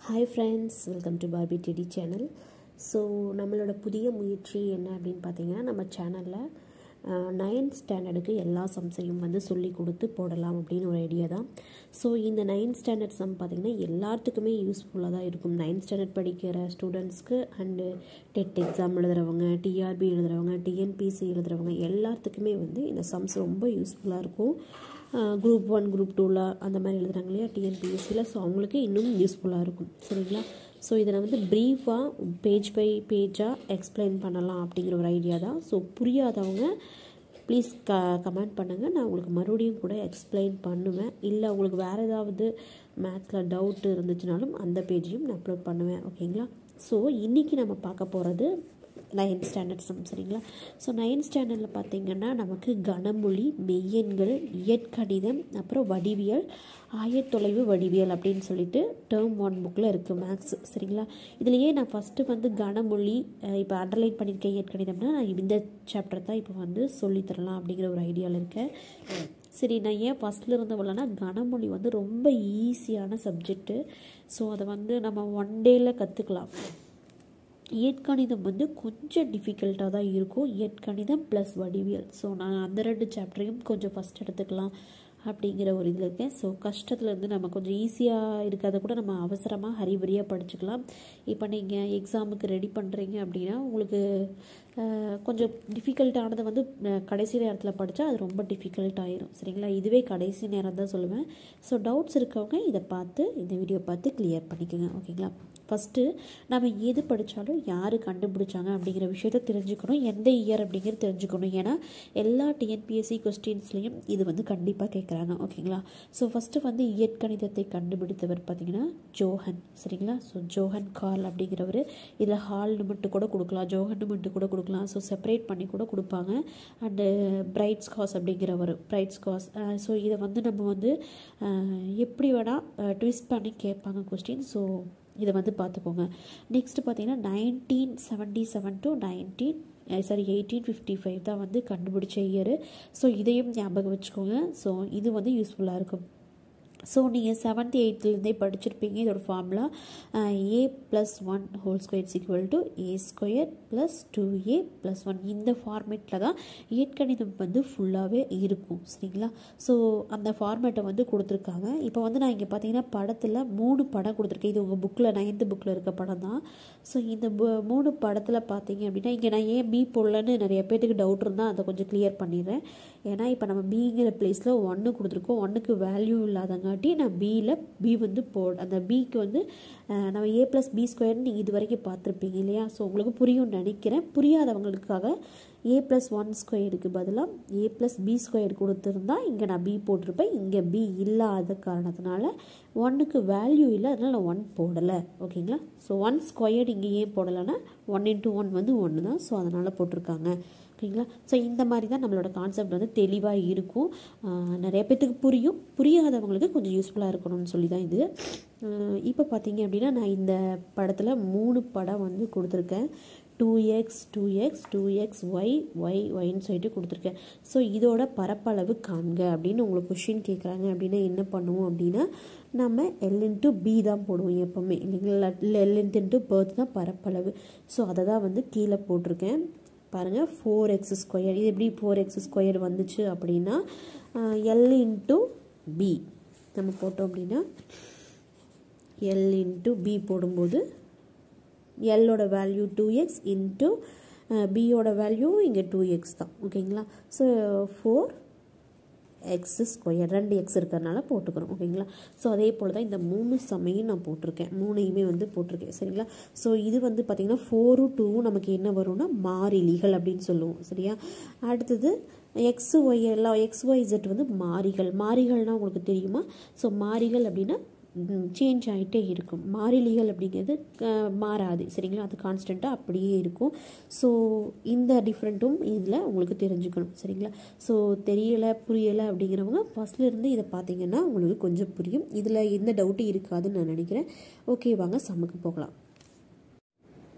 hi friends welcome to Barbie DD channel so நம்மளோட புதிய முயற்சி என்ன அப்படின்னு பார்த்தீங்கன்னா நம்ம சேனலில் நைன்த் ஸ்டாண்டர்டுக்கு எல்லா சம்ஸையும் வந்து சொல்லி கொடுத்து போடலாம் அப்படின்னு ஒரு ஐடியா தான் ஸோ இந்த நைன்த் ஸ்டாண்டர்ட் சம் பார்த்திங்கன்னா எல்லாத்துக்குமே யூஸ்ஃபுல்லாக தான் இருக்கும் நைன்த் ஸ்டாண்டர்ட் படிக்கிற ஸ்டூடெண்ட்ஸ்க்கு அண்டு டெட் எக்ஸாம் எழுதுகிறவங்க டிஆர்பி எழுதுகிறவங்க டிஎன்பிசி எழுதுகிறவங்க எல்லாத்துக்குமே வந்து இந்த சம்ஸ் ரொம்ப யூஸ்ஃபுல்லாக இருக்கும் குரூப் ஒன் குரூப் டூவில் அந்த மாதிரி எழுதுறாங்க இல்லையா டிஎன்பிஎஸ்சியில் ஸோ அவங்களுக்கு இன்னும் யூஸ்ஃபுல்லாக இருக்கும் சரிங்களா ஸோ இதை நான் வந்து ப்ரீஃபாக பேஜ் பை பேஜாக எக்ஸ்பிளைன் பண்ணலாம் அப்படிங்கிற ஒரு ஐடியா தான் ஸோ புரியாதவங்க ப்ளீஸ் க கமெண்ட் பண்ணுங்கள் நான் உங்களுக்கு மறுபடியும் கூட எக்ஸ்பிளைன் பண்ணுவேன் இல்லை உங்களுக்கு வேறு ஏதாவது மேத்ஸில் டவுட் இருந்துச்சுனாலும் அந்த பேஜையும் நான் அப்லோட் பண்ணுவேன் ஓகேங்களா ஸோ இன்றைக்கி நம்ம பார்க்க போகிறது நைன்த் ஸ்டாண்டர்ட் சம் சரிங்களா ஸோ நைன்த் ஸ்டாண்டர்டில் பார்த்திங்கன்னா நமக்கு கனமொழி மெய்யெண்கள் இயற்கணிதம் அப்புறம் வடிவியல் ஆயத்தொலைவு வடிவியல் அப்படின்னு சொல்லிட்டு டேர்ம் ஒன் புக்கில் இருக்குது மேக்ஸ் சரிங்களா இதுலேயே நான் ஃபஸ்ட்டு வந்து கனமொழி இப்போ அண்டர்லைன் பண்ணியிருக்கேன் இயற்கணிதம்னா நான் இந்த சாப்டர் தான் இப்போ வந்து சொல்லித்தரலாம் அப்படிங்கிற ஒரு ஐடியாவில் இருக்கேன் சரி நான் ஏன் ஃபஸ்ட்டில் இருந்து வரலன்னா கனமொழி வந்து ரொம்ப ஈஸியான சப்ஜெக்ட்டு ஸோ அதை வந்து நம்ம ஒன் டேயில் கற்றுக்கலாம் இயற்கணிதம் வந்து கொஞ்சம் டிஃபிகல்ட்டாக தான் இருக்கும் இயற்கணிதம் ப்ளஸ் வடிவியல் ஸோ நான் அந்த ரெண்டு சாப்டரையும் கொஞ்சம் ஃபஸ்ட் எடுத்துக்கலாம் அப்படிங்கிற ஒரு இதில் இருக்கேன் ஸோ கஷ்டத்துலேருந்து நம்ம கொஞ்சம் ஈஸியாக இருக்கிறத கூட நம்ம அவசரமாக ஹரிபரியாக படிச்சுக்கலாம் இப்போ நீங்கள் எக்ஸாமுக்கு ரெடி பண்ணுறீங்க அப்படின்னா உங்களுக்கு கொஞ்சம் டிஃபிகல்ட்டானதை வந்து கடைசி நேரத்தில் படித்தா அது ரொம்ப டிஃபிகல்ட் ஆயிரும் சரிங்களா இதுவே கடைசி நேரம் தான் சொல்லுவேன் ஸோ டவுட்ஸ் இருக்கவங்க இதை பார்த்து இந்த வீடியோ பார்த்து கிளியர் பண்ணிக்கோங்க ஓகேங்களா ஃபஸ்ட்டு நம்ம எது படித்தாலும் யார் கண்டுபிடிச்சாங்க அப்படிங்கிற விஷயத்த தெரிஞ்சுக்கணும் எந்த இயர் அப்படிங்கிறது தெரிஞ்சுக்கணும் ஏன்னா எல்லா டிஎன்பிஎஸ்சி கொஸ்டின்ஸ்லேயும் இது வந்து கண்டிப்பாக கேட்குறாங்க ஓகேங்களா ஸோ ஃபஸ்ட்டு வந்து இயற்கணிதத்தை கண்டுபிடித்தவர் பார்த்திங்கன்னா ஜோஹன் சரிங்களா ஸோ ஜோஹன் கார்ல் அப்படிங்கிறவர் இதில் ஹால்னு மட்டும் கூட கொடுக்கலாம் ஜோஹன்னு மட்டும் கூட கொடுக்கலாம் ஸோ செப்பரேட் பண்ணி கூட கொடுப்பாங்க அண்டு பிரைட்ஸ் காஸ் அப்படிங்கிறவர் பிரைட்ஸ் காஸ் ஸோ இதை வந்து நம்ம வந்து எப்படி வேணால் ட்விஸ்ட் பண்ணி கேட்பாங்க கொஸ்டின் ஸோ இதை வந்து பார்த்துக்கோங்க நெக்ஸ்ட் பார்த்தீங்கன்னா nineteen seventy seven to nineteen sorry eighteen fifty five தான் வந்து கண்டுபிடிச்ச இயர் ஸோ இதையும் ஞாபகம் வச்சுக்கோங்க ஸோ இது வந்து யூஸ்ஃபுல்லாக இருக்கும் ஸோ நீங்கள் செவன்த் எயித்துலேருந்தே படிச்சிருப்பீங்க இதோட formula a plus one whole square equal to a square plus two a plus one இந்த ஃபார்மேட்டில் தான் இயற்கணிதம் வந்து ஃபுல்லாகவே இருக்கும் சரிங்களா ஸோ அந்த ஃபார்மேட்டை வந்து கொடுத்துருக்காங்க இப்போ வந்து நான் இங்கே பார்த்தீங்கன்னா படத்தில் மூணு படம் கொடுத்துருக்கேன் இது உங்கள் புக்கில் நைன்த்து புக்கில் இருக்க படம் தான் ஸோ இந்த மூணு படத்தில் பார்த்தீங்க அப்படின்னா இங்கே நான் ஏன் பி போடலன்னு நிறைய பேர்த்துக்கு டவுட் இருந்தால் அதை கொஞ்சம் கிளியர் பண்ணிடுறேன் ஏன்னா இப்போ நம்ம பிங்கிற பிளேஸில் ஒன்று கொடுத்துருக்கோம் ஒன்றுக்கு வேல்யூ இல்லாதங்க காட்டி நான் பியில் பி வந்து போ அந்த பிக்கு வந்து நம்ம ஏ ப்ளஸ் பி ஸ்கொயர்னு நீங்கள் இது வரைக்கும் பார்த்துருப்பீங்க இல்லையா ஸோ உங்களுக்கு புரியும்னு நினைக்கிறேன் புரியாதவங்களுக்காக ஏ ப்ளஸ் ஒன் ஸ்கொயருக்கு பதிலாக ஏ ப்ளஸ் பி ஸ்கொயர் கொடுத்துருந்தா இங்கே நான் பி போட்டிருப்பேன் இங்கே பி இல்லாத காரணத்தினால ஒன்றுக்கு வேல்யூ இல்லை அதனால் நான் ஒன் போடலை ஓகேங்களா ஸோ ஒன் ஸ்கொயர்டு இங்கே ஏன் போடலைன்னா ஒன் இன்ட்டு ஒன் வந்து ஒன்று தான் ஸோ அதனால் போட்டிருக்காங்க ஓகேங்களா ஸோ இந்த மாதிரி தான் நம்மளோட கான்செப்ட் வந்து தெளிவாக இருக்கும் நிறைய பேர்த்துக்கு புரியும் புரியாதவங்களுக்கு கொஞ்சம் யூஸ்ஃபுல்லாக இருக்கணும்னு சொல்லி தான் இது இப்போ பார்த்தீங்க அப்படின்னா நான் இந்த படத்தில் மூணு படம் வந்து கொடுத்துருக்கேன் two x two x two x y y ஒய்ன்னு சொல்லிட்டு கொடுத்துருக்கேன் ஸோ இதோட பரப்பளவு காண்க அப்படின்னு உங்களுக்கு கொஷின் கேட்குறாங்க அப்படின்னா என்ன பண்ணுவோம் அப்படின்னா நம்ம எல் இன்ட்டு பி தான் போடுவோம் எப்போவுமே இல்லைங்களா எல் இன்ட்டு பர்த் தான் பரப்பளவு ஸோ அதை தான் வந்து கீழே போட்டிருக்கேன் பாருங்கள் ஃபோர் எக்ஸ் ஸ்கொயர் இது எப்படி ஃபோர் எக்ஸ் ஸ்கொயர் வந்துச்சு அப்படின்னா எல் இன்ட்டு பி நம்ம போட்டோம் அப்படின்னா எல் இன்ட்டு பி போடும்போது எல்லோட வேல்யூ டூ எக்ஸ் இன்ட்டு பியோட வேல்யூ இங்கே டூ எக்ஸ் தான் ஓகேங்களா ஸோ ஃபோர் எக்ஸ் ஸ்கொயர் ரெண்டு எக்ஸ் இருக்கிறதுனால போட்டுக்கிறோம் ஓகேங்களா ஸோ அதே போல் தான் இந்த மூணு சமையும் நான் போட்டிருக்கேன் மூணையுமே வந்து போட்டிருக்கேன் சரிங்களா ஸோ இது வந்து பார்த்திங்கன்னா ஃபோரும் டூவும் நமக்கு என்ன வரும்னா மாறிலிகள் அப்படின்னு சொல்லுவோம் சரியா அடுத்தது எக்ஸ் ஒய் எல்லாம் எக்ஸ் ஒய் ஜெட் வந்து மாறிகள் மாறிகள்னால் உங்களுக்கு தெரியுமா ஸோ மாறிகள் அப்படின்னா சேஞ்ச் ஆகிட்டே இருக்கும் மாறிலிகள் அப்படிங்கிறது மாறாது சரிங்களா அது கான்ஸ்டண்ட்டாக அப்படியே இருக்கும் ஸோ இந்த டிஃப்ரெண்ட்டும் இதில் உங்களுக்கு தெரிஞ்சுக்கணும் சரிங்களா ஸோ தெரியலை புரியலை அப்படிங்கிறவங்க ஃபஸ்ட்லேருந்து இதை பார்த்தீங்கன்னா உங்களுக்கு கொஞ்சம் புரியும் இதில் எந்த டவுட்டும் இருக்காதுன்னு நான் நினைக்கிறேன் ஓகே வாங்க சம்முக்கு போகலாம்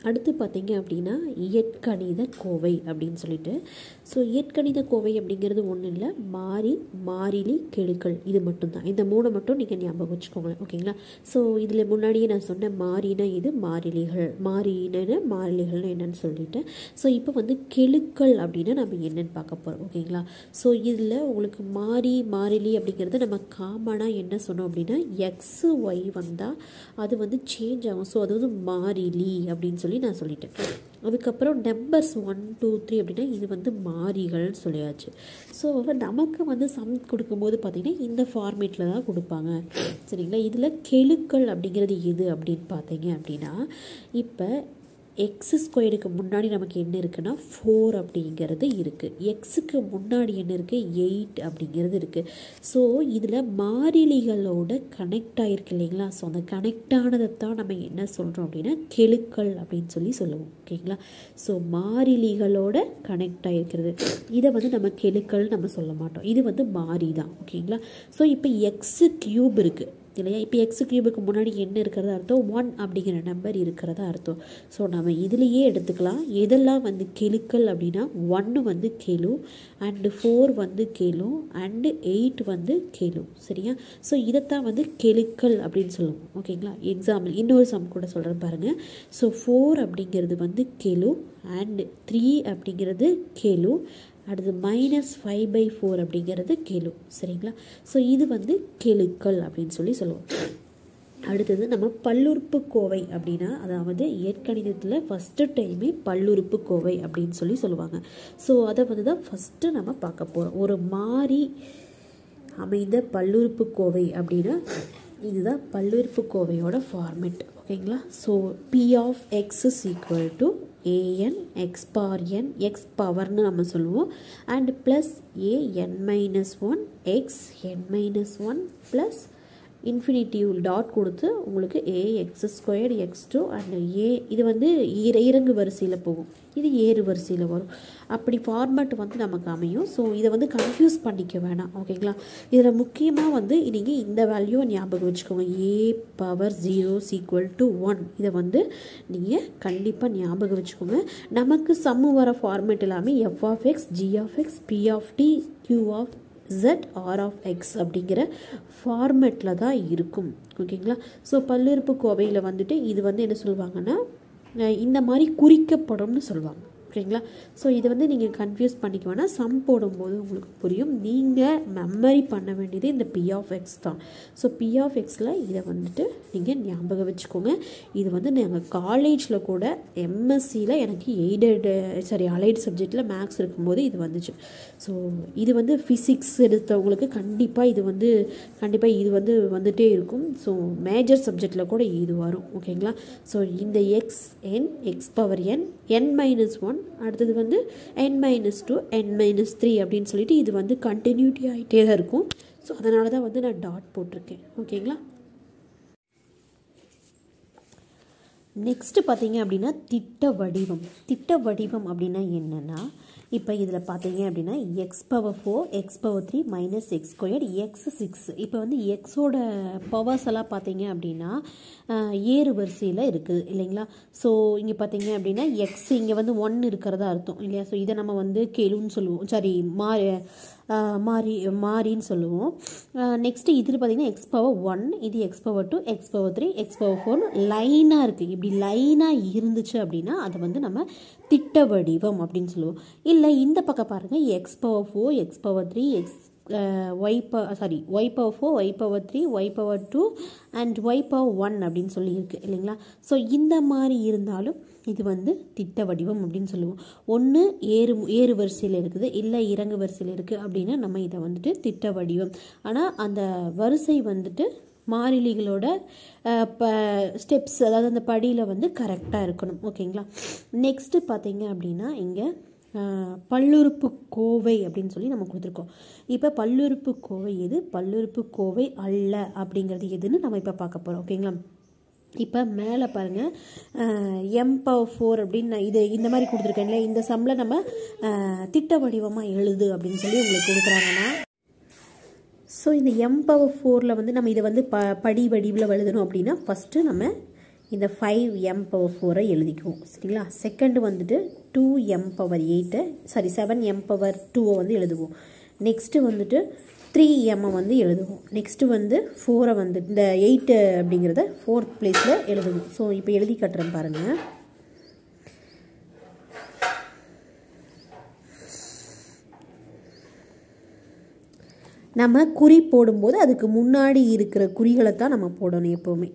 அடுத்து பார்த்தீங்க அப்படின்னா இயற்கணித கோவை அப்படின்னு சொல்லிட்டு ஸோ இயற்கணித கோவை அப்படிங்கிறது ஒன்றும் இல்லை மாறி மாறிலி கெழுக்கள் இது மட்டும்தான் இந்த மூணை மட்டும் நீங்கள் ஞாபகம் வச்சுக்கோங்களேன் ஓகேங்களா ஸோ இதில் முன்னாடியே நான் சொன்னேன் மாறினா இது மாறிலிகள் மாறினு மாறிலிகள்னு என்னன்னு சொல்லிட்டு ஸோ இப்போ வந்து கெழுக்கள் அப்படின்னா நம்ம என்னன்னு பார்க்க போகிறோம் ஓகேங்களா ஸோ இதில் உங்களுக்கு மாறி மாறிலி அப்படிங்கிறது நம்ம காமனாக என்ன சொன்னோம் அப்படின்னா எக்ஸு ஒய் வந்தால் அது வந்து சேஞ்ச் ஆகும் ஸோ அது வந்து மாறிலி அப்படின்னு சொல்லி நான் சொல்லிட்டேன் அதுக்கப்புறம் நம்பர்ஸ் ஒன் டூ த்ரீ அப்படின்னா இது வந்து மாறிகள்னு சொல்லியாச்சு ஸோ நமக்கு வந்து சம் கொடுக்கும்போது பார்த்திங்கன்னா இந்த ஃபார்மேட்டில் தான் கொடுப்பாங்க சரிங்களா இதில் கெழுக்கள் அப்படிங்கிறது எது அப்படின்னு பார்த்தீங்க அப்படின்னா இப்போ எக்ஸ் ஸ்கொயருக்கு முன்னாடி நமக்கு என்ன இருக்குன்னா ஃபோர் அப்படிங்கிறது இருக்குது எக்ஸுக்கு முன்னாடி என்ன இருக்குது எயிட் அப்படிங்கிறது இருக்குது ஸோ இதில் மாறிலிகளோட கனெக்ட் ஆகிருக்கு இல்லைங்களா ஸோ அந்த கனெக்ட் ஆனதை தான் நம்ம என்ன சொல்கிறோம் அப்படின்னா கெழுக்கள் அப்படின்னு சொல்லி சொல்லுவோம் ஓகேங்களா ஸோ மாறிலிகளோட கனெக்ட் ஆகிருக்கிறது இதை வந்து நம்ம கெழுக்கள் நம்ம சொல்ல மாட்டோம் இது வந்து மாறி தான் ஓகேங்களா ஸோ இப்போ எக்ஸு க்யூப் இருக்குது இல்லையா இப்போ எக்ஸ் கியூபுக்கு முன்னாடி என்ன இருக்கிறதா அர்த்தம் ஒன் அப்படிங்கிற நம்பர் இருக்கிறதா அர்த்தம் ஸோ நம்ம இதுலேயே எடுத்துக்கலாம் எதெல்லாம் வந்து கெழுக்கள் அப்படின்னா ஒன்று வந்து கெழு அண்டு ஃபோர் வந்து கெழு அண்டு எயிட் வந்து கெழு சரியா ஸோ இதைத்தான் வந்து கெழுக்கள் அப்படின்னு சொல்லுவோம் ஓகேங்களா எக்ஸாம்பிள் இன்னொரு சம் கூட சொல்கிறேன் பாருங்கள் ஸோ ஃபோர் அப்படிங்கிறது வந்து கெழு அண்டு த்ரீ அப்படிங்கிறது கெழு அடுத்து மைனஸ் ஃபைவ் பை ஃபோர் அப்படிங்கிறது கெழு சரிங்களா ஸோ இது வந்து கெழுக்கள் அப்படின்னு சொல்லி சொல்லுவோம் அடுத்தது நம்ம பல்லுறுப்பு கோவை அப்படின்னா அதாவது இயற்கணிதத்தில் ஃபஸ்ட்டு டைமே பல்லுறுப்பு கோவை அப்படின்னு சொல்லி சொல்லுவாங்க ஸோ அதை வந்து தான் ஃபஸ்ட்டு நம்ம பார்க்க போகிறோம் ஒரு மாறி அமைந்த பல்லுறுப்பு கோவை அப்படின்னா இதுதான் பல்லுறுப்பு கோவையோட ஃபார்மெட் ஓகேங்களா so p of x is equal to a n x bar n x பவர்னு நம்ம சொல்லுவோம் and plus a n minus one x n minus one plus infinitive dot கொடுத்து உங்களுக்கு a x squared x two and a இது வந்து இர இறங்கு வரிசையில் போகும் இது ஏறு வரிசையில் வரும் அப்படி ஃபார்மேட் வந்து நமக்கு அமையும் ஸோ இதை வந்து கன்ஃபியூஸ் பண்ணிக்க வேணாம் ஓகேங்களா இதில் முக்கியமாக வந்து நீங்கள் இந்த வேல்யூவை ஞாபகம் வச்சுக்கோங்க a power zero equal to one இதை வந்து நீங்கள் கண்டிப்பாக ஞாபகம் வச்சுக்கோங்க நமக்கு சம்மு வர ஃபார்மேட் எல்லாமே f of x g of x p of t q of z r of x அப்படிங்கிற ஃபார்மேட்டில் தான் இருக்கும் ஓகேங்களா ஸோ பல்லுறுப்பு கோவையில் வந்துட்டு இது வந்து என்ன சொல்லுவாங்கன்னா இந்த மாதிரி குறிக்கப்படும்னு சொல்லுவாங்க ஓகேங்களா ஸோ இதை வந்து நீங்கள் கன்ஃபியூஸ் பண்ணிக்க வேணால் சம் போடும்போது உங்களுக்கு புரியும் நீங்கள் மெமரி பண்ண வேண்டியது இந்த பி ஆஃப் எக்ஸ் தான் ஸோ பி ஆஃப் எக்ஸில் இதை வந்துட்டு நீங்கள் ஞாபகம் வச்சுக்கோங்க இது வந்து நாங்கள் காலேஜில் கூட எம்எஸ்சியில் எனக்கு எய்டட் சாரி அலைடு சப்ஜெக்டில் மேக்ஸ் இருக்கும்போது இது வந்துச்சு ஸோ இது வந்து ஃபிசிக்ஸ் எடுத்தவங்களுக்கு கண்டிப்பாக இது வந்து கண்டிப்பாக இது வந்து வந்துகிட்டே இருக்கும் ஸோ மேஜர் சப்ஜெக்டில் கூட இது வரும் ஓகேங்களா ஸோ இந்த x n x power n n minus one அடுத்தது வந்து n minus two n minus three அப்படின்னு சொல்லிட்டு இது வந்து கண்டினியூட்டி ஆகிட்டே தான் இருக்கும் ஸோ அதனால தான் வந்து நான் டாட் போட்டிருக்கேன் ஓகேங்களா நெக்ஸ்ட்டு பார்த்தீங்க அப்படின்னா திட்ட வடிவம் திட்ட வடிவம் அப்படின்னா என்னென்னா இப்போ இதில் பார்த்தீங்க அப்படின்னா x power four x power three minus x square x six இப்போ வந்து எக்ஸோட பவர்ஸ் எல்லாம் பார்த்தீங்க அப்படின்னா ஏறு வரிசையில் இருக்குது இல்லைங்களா ஸோ இங்கே பார்த்தீங்க அப்படின்னா எக்ஸ் இங்கே வந்து ஒன் இருக்கிறதா அர்த்தம் இல்லையா ஸோ இதை நம்ம வந்து கெழுன்னு சொல்லுவோம் சாரி மா மாறி மாறின்னு சொல்லுவோம் நெக்ஸ்ட்டு இதில் பார்த்தீங்கன்னா எக்ஸ் பவர் ஒன் இது x power two x power three x power ஃபோர்னு லைனாக இருக்குது இப்படி லைனாக இருந்துச்சு அப்படின்னா அதை வந்து நம்ம திட்ட வடிவம் அப்படின்னு சொல்லுவோம் இல்லை இந்த பக்கம் பாருங்கள் x power four x power three x y ப sorry y power four y power three y power two and y power one அப்படின்னு சொல்லி இருக்குது இல்லைங்களா ஸோ இந்த மாதிரி இருந்தாலும் இது வந்து திட்ட வடிவம் அப்படின்னு சொல்லுவோம் ஒன்று ஏறு ஏறு வரிசையில் இருக்குது இல்லை இறங்கு வரிசையில் இருக்குது அப்படின்னு நம்ம இதை வந்துட்டு திட்ட வடிவம் ஆனால் அந்த வரிசை வந்துட்டு மாறிலிகளோட ப ஸ்டெப்ஸ் அதாவது அந்த படியில் வந்து கரெக்டாக இருக்கணும் ஓகேங்களா நெக்ஸ்ட்டு பார்த்தீங்க அப்படின்னா இங்கே பல்லுறுப்பு கோவை அப்படின்னு சொல்லி நம்ம கொடுத்துருக்கோம் இப்போ பல்லுறுப்பு கோவை எது பல்லுறுப்பு கோவை அல்ல அப்படிங்கிறது எதுன்னு நம்ம இப்போ பார்க்க போகிறோம் ஓகேங்களா இப்போ மேலே பாருங்கள் எம் பவர் ஃபோர் அப்படின்னு நான் இது இந்த மாதிரி கொடுத்துருக்கேன்ல இந்த சம்மில் நம்ம திட்ட வடிவமாக எழுது அப்படின்னு சொல்லி உங்களுக்கு கொடுக்குறாங்கன்னா ஸோ இந்த எம் பவர் ஃபோரில் வந்து நம்ம இதை வந்து ப படி வடிவில் எழுதணும் அப்படின்னா ஃபஸ்ட்டு நம்ம இந்த ஃபைவ் எம் பவர் ஃபோரை எழுதிக்குவோம் சரிங்களா செகண்டு வந்துட்டு டூ எம் பவர் எயிட்டை சாரி செவன் எம் பவர் டூவை வந்து எழுதுவோம் நெக்ஸ்ட்டு வந்துட்டு த்ரீ எம்மை வந்து எழுதுவோம் நெக்ஸ்ட்டு வந்து ஃபோரை வந்து இந்த எயிட்டு அப்படிங்கிறத ஃபோர்த் பிளேஸில் எழுதுவோம் ஸோ இப்போ எழுதி கட்டுறேன் பாருங்கள் நம்ம குறி போடும்போது அதுக்கு முன்னாடி இருக்கிற குறிகளை தான் நம்ம போடணும் எப்போவுமே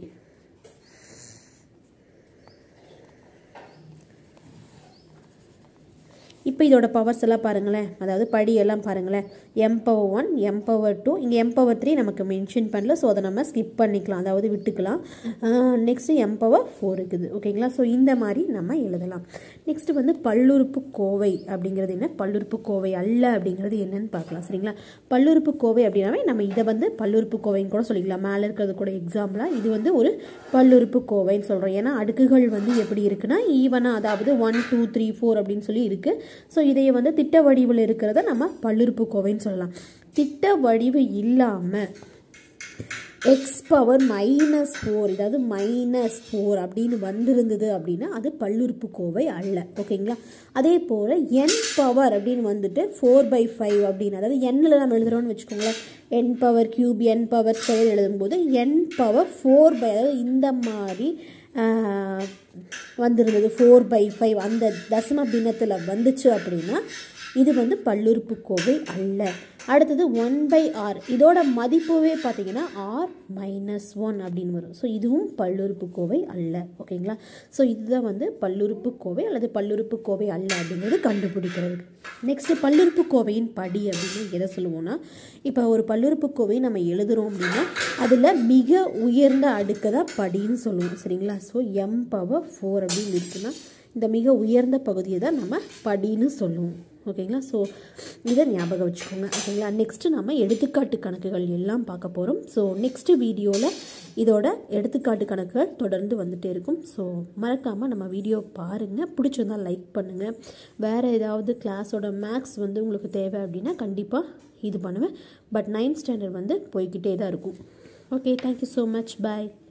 இப்போ இதோட பவர்ஸ் எல்லாம் பாருங்களேன் அதாவது படியெல்லாம் பாருங்களேன் m power one m power two இங்கே எம் பவர் த்ரீ நமக்கு மென்ஷன் பண்ணல ஸோ அதை நம்ம ஸ்கிப் பண்ணிக்கலாம் அதாவது விட்டுக்கலாம் நெக்ஸ்ட்டு எம் பவர் ஃபோர் இருக்குது ஓகேங்களா ஸோ இந்த மாதிரி நம்ம எழுதலாம் நெக்ஸ்ட்டு வந்து பல்லுறுப்பு கோவை அப்படிங்கிறது என்ன பல்லுறுப்பு கோவை அல்ல அப்படிங்கிறது என்னன்னு பார்க்கலாம் சரிங்களா பல்லுறுப்பு கோவை அப்படின்னாவே நம்ம இதை வந்து பல்லுறுப்பு கோவைன்னு கூட சொல்லிக்கலாம் மேலே இருக்கிறது கூட எக்ஸாம்பிளாக இது வந்து ஒரு பல்லுறுப்பு கோவைன்னு சொல்கிறோம் ஏன்னா அடுக்குகள் வந்து எப்படி இருக்குன்னா ஈவனாக அதாவது ஒன் டூ த்ரீ ஃபோர் அப்படின்னு சொல்லி இருக்குது ஸோ இதையே வந்து திட்ட வடிவில் இருக்கிறத நம்ம பல்லுறுப்பு கோவைன்னு சொல்லலாம் திட்ட வடிவு இல்லாமல் எக்ஸ் பவர் மைனஸ் ஃபோர் அதாவது மைனஸ் ஃபோர் அப்படின்னு வந்திருந்தது அப்படின்னா அது பல்லுறுப்பு கோவை அல்ல ஓகேங்களா அதே போல் என் பவர் அப்படின்னு வந்துட்டு ஃபோர் பை ஃபைவ் அப்படின்னு அதாவது எண்ணில் நம்ம எழுதுகிறோம்னு வச்சுக்கோங்களேன் n power cube n power square எழுதும்போது என் பவர் ஃபோர் பை அதாவது இந்த மாதிரி வந்திருந்தது ஃபோர் பை ஃபைவ் அந்த தசம பின்னத்தில் வந்துச்சு அப்படின்னா இது வந்து பல்லுறுப்புக்கோவை அல்ல அடுத்தது ஒன் பை ஆர் இதோட மதிப்புவே பார்த்தீங்கன்னா ஆர் மைனஸ் ஒன் அப்படின்னு வரும் ஸோ இதுவும் பல்லுறுப்புக்கோவை அல்ல ஓகேங்களா ஸோ இதுதான் வந்து பல்லுறுப்புக்கோவை அல்லது பல்லுறுப்புக்கோவை அல்ல அப்படிங்கிறது கண்டுபிடிக்கிறது நெக்ஸ்ட்டு பல்லுறுப்புக்கோவையின் படி அப்படின்னு எதை சொல்லுவோம்னா இப்போ ஒரு பல்லுறுப்புக்கோவை நம்ம எழுதுகிறோம் அப்படின்னா அதில் மிக உயர்ந்த அடுக்கு தான் படின்னு சொல்லுவோம் சரிங்களா ஸோ எம் பவர் ஃபோர் அப்படின்னு இருக்குன்னா இந்த மிக உயர்ந்த பகுதியை தான் நம்ம படின்னு சொல்லுவோம் ஓகேங்களா ஸோ இதை ஞாபகம் வச்சுக்கோங்க ஓகேங்களா நெக்ஸ்ட்டு நம்ம எடுத்துக்காட்டு கணக்குகள் எல்லாம் பார்க்க போகிறோம் ஸோ நெக்ஸ்ட்டு வீடியோவில் இதோட எடுத்துக்காட்டு கணக்குகள் தொடர்ந்து வந்துகிட்டே இருக்கும் ஸோ மறக்காமல் நம்ம வீடியோ பாருங்கள் பிடிச்சிருந்தால் லைக் பண்ணுங்கள் வேறு ஏதாவது கிளாஸோட மேக்ஸ் வந்து உங்களுக்கு தேவை அப்படின்னா கண்டிப்பாக இது பண்ணுவேன் பட் நைன்த் ஸ்டாண்டர்ட் வந்து போய்கிட்டே தான் இருக்கும் ஓகே தேங்க்யூ ஸோ மச் பாய்